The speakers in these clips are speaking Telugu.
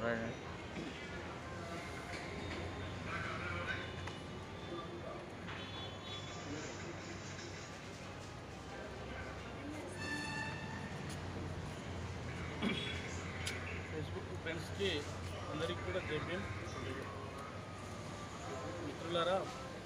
మాట్లాడండి ఫేస్బుక్ ఫ్రెండ్స్కి అందరికీ కూడా జైభీం మిత్రులారా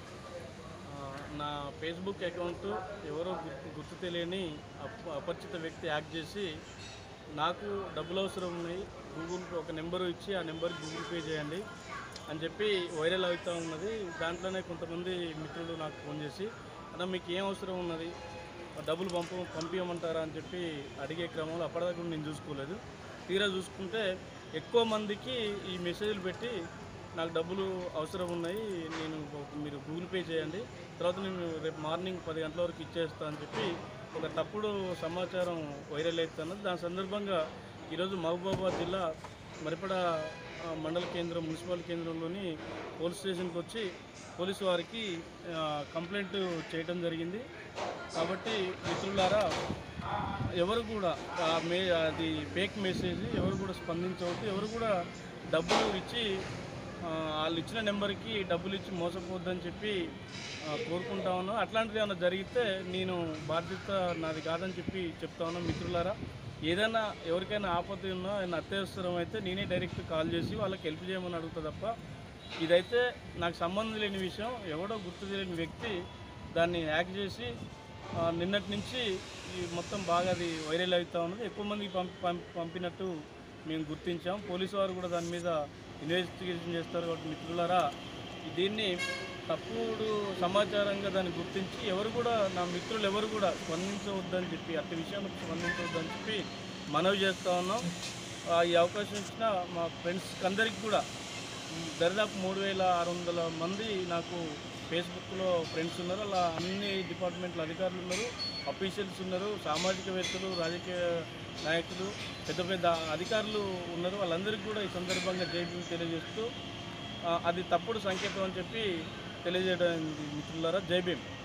ఆ, నా ఫేస్బుక్ అకౌంట్ ఎవరో గుర్తు గుర్తు తెలియని అప- అపరిచిత వ్యక్తి యాక్ట్ చేసి నాకు డబ్బులు అవసరం ఉన్నాయి గూగుల్ పే ఒక నెంబరు ఇచ్చి ఆ నెంబర్కి గూగుల్ పే చేయండి అని చెప్పి వైరల్ అవుతూ ఉన్నది దాంట్లోనే కొంతమంది మిత్రులు నాకు ఫోన్ చేసి అన్న మీకు ఏం అవసరం ఉన్నది డబ్బులు పంప పంపించమంటారా అని చెప్పి అడిగే క్రమంలో అప్పటిదాకా నేను చూసుకోలేదు తీరా చూసుకుంటే ఎక్కువ మందికి ఈ మెసేజ్లు పెట్టి నాకు డబ్బులు అవసరం ఉన్నాయి నేను ఒక- మీరు గూగుల్ పే చేయండి తర్వాత నేను రేపు మార్నింగ్ పది గంటల వరకు ఇచ్చేస్తా అని చెప్పి ఒక తప్పుడు సమాచారం వైరల్ అవుతున్నది దాని సందర్భంగా ఈరోజు మహబూబాబాద్ జిల్లా మరిపడ ఆ, మండల కేంద్రం మున్సిపల్ కేంద్రంలోని పోలీస్ స్టేషన్కి వచ్చి పోలీసు వారికి ఆ, కంప్లైంట్ చేయడం జరిగింది కాబట్టి మిత్రులారా ఎవరు కూడా ఆ మే అది ఫేక్ మెసేజ్ ఎవరు కూడా స్పందించవద్దు ఎవరు కూడా డబ్బులు ఇచ్చి ఆ, వాళ్ళు ఇచ్చిన నెంబర్కి డబ్బులు ఇచ్చి మోసపోవద్దని చెప్పి ఆ, కోరుకుంటా ఉన్నాను అట్లాంటిది ఏమైనా జరిగితే నేను బాధ్యత నాది కాదని చెప్పి చెప్తా ఉన్నాను మిత్రులారా ఏదైనా ఎవరికైనా ఆపద ఉన్నా ఏదైనా అత్యవసరం అయితే నేనే డైరెక్ట్ కాల్ చేసి వాళ్ళకి హెల్ప్ చేయమని అడుగుతా తప్ప ఇదైతే నాకు సంబంధం లేని విషయం ఎవడో గుర్తు తెలియని వ్యక్తి దాన్ని యాక్ట్ చేసి ఆ, నిన్నటి నుంచి ఈ మొత్తం బాగా అది వైరల్ అవుతూ ఉన్నది ఎక్కువ మందికి పంపి పంపి పంపినట్టు మేము గుర్తించాం పోలీసు వారు కూడా దాని మీద ఇన్వెస్టిగేషన్ చేస్తారు కాబట్టి మిత్రులారా దీన్ని తప్పుడు సమాచారంగా దాన్ని గుర్తించి ఎవరు కూడా నా మిత్రులు ఎవరు కూడా స్పందించవద్దని చెప్పి అట్టి విషయానికి స్పందించవద్దని చెప్పి మనవి చేస్తూ ఉన్నాం ఆ, ఈ అవకాశం ఇచ్చిన మా ఫ్రెండ్స్కి అందరికీ కూడా దరిదాపు మూడు వేల ఆరు వందల మంది నాకు ఫేస్బుక్లో ఫ్రెండ్స్ ఉన్నారు అలా అన్ని డిపార్ట్మెంట్ల అధికారులు ఉన్నారు అఫీషియల్స్ ఉన్నారు సామాజికవేత్తలు రాజకీయ నాయకులు పెద్ద పెద్ద అధికారులు ఉన్నారు వాళ్ళందరికీ కూడా ఈ సందర్భంగా జైలు తెలియజేస్తూ ఆ, అది తప్పుడు సంకేతం అని చెప్పి తెలియజేయడం మిత్రులారా జై భీమ్